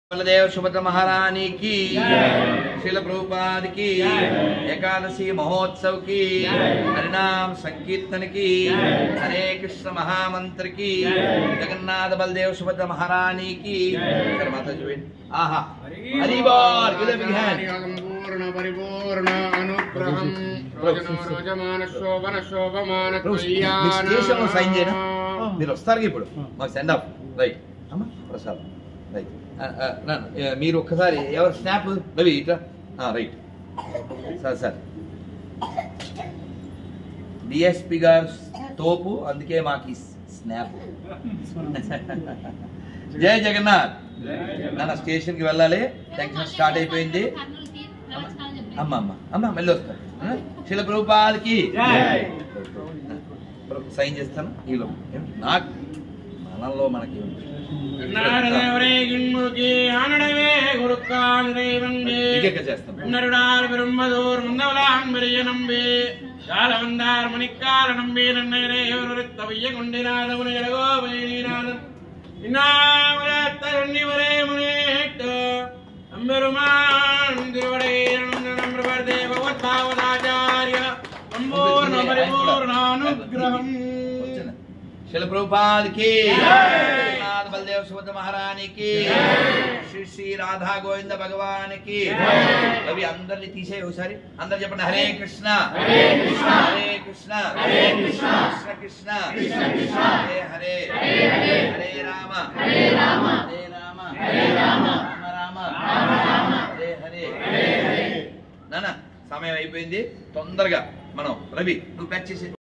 बलदेव सुभद्र महारानी की शिल प्रभुपाद की एकादशी महोत्सव की हरिनाम संकीर्तन की हरे कृष्ण महामंत्र की जगन्नाथ बलदेव सुभद्र महारानी की कर माता जी आहा हरि बोल give them a big hand. సంపూర్ణ పరిపూర్ణ అనుగ్రహం రోజన రోజమాన శోభన శోభమాన Bruce, మీ స్టేషన్ లో సైన్ చేయనా మీరు వస్తారు ఇప్పుడు మాకు సెండ్ ఆఫ్ రైట్ అమ్మా ప్రసాద్ రైట్ మీరు ఒక్కసారి ఎవరు స్నాప్ రవి ఇట్లా రైట్ సార్ సార్ డిఎస్పి గారు తోపు అందుకే మాకు ఈ స్నాప్ జై జగన్నాథ్ నాన్న స్టేషన్కి వెళ్ళాలి టెన్షన్ స్టార్ట్ అయిపోయింది అమ్మ అమ్మ అమ్మ మళ్ళీ వస్తాను ఆ? శిల ప్రభుపాలకి సైన్ చేస్తాను ఈలో నాకు మనలో మనకి நாரதவரே கிண்முகி ஆனடவே குருக்கான் இறைவங்கே ఇంకెక్క చేస్తాను உன்னருடால் பெரும்பதூர் முந்தவலான் பெரிய நம்பி கால வந்தார் மணிக்கால நம்பி நன்னரே ஒரு தவைய கொண்டிராத ஒரு இடகோ பயனீராதன் இன்னாமரத்தரணிவரே முனேட்டு அம்பெருமான் திருவடை நம்பிரபர்தே பகவத்பாவதாச்சாரிய சம்பூர்ண பரிபூர்ண அனுகிரகம் శిల ప్రభుపాలకి జగన్నాథ్ బలదేవ్ సుభద్ర మహారానికి శ్రీ శ్రీ రాధా గోవింద భగవానికి అవి అందరిని తీసే ఒకసారి అందరు చెప్పండి హరే కృష్ణ హరే కృష్ణ హరే కృష్ణ హరే కృష్ణ కృష్ణ కృష్ణ హరే హరే హరే రామ హరే రామ హరే రామ హరే రామ రామ రామ హరే హరే నాన్న సమయం అయిపోయింది తొందరగా మనం రవి నువ్వు ప్యాక్ చేసి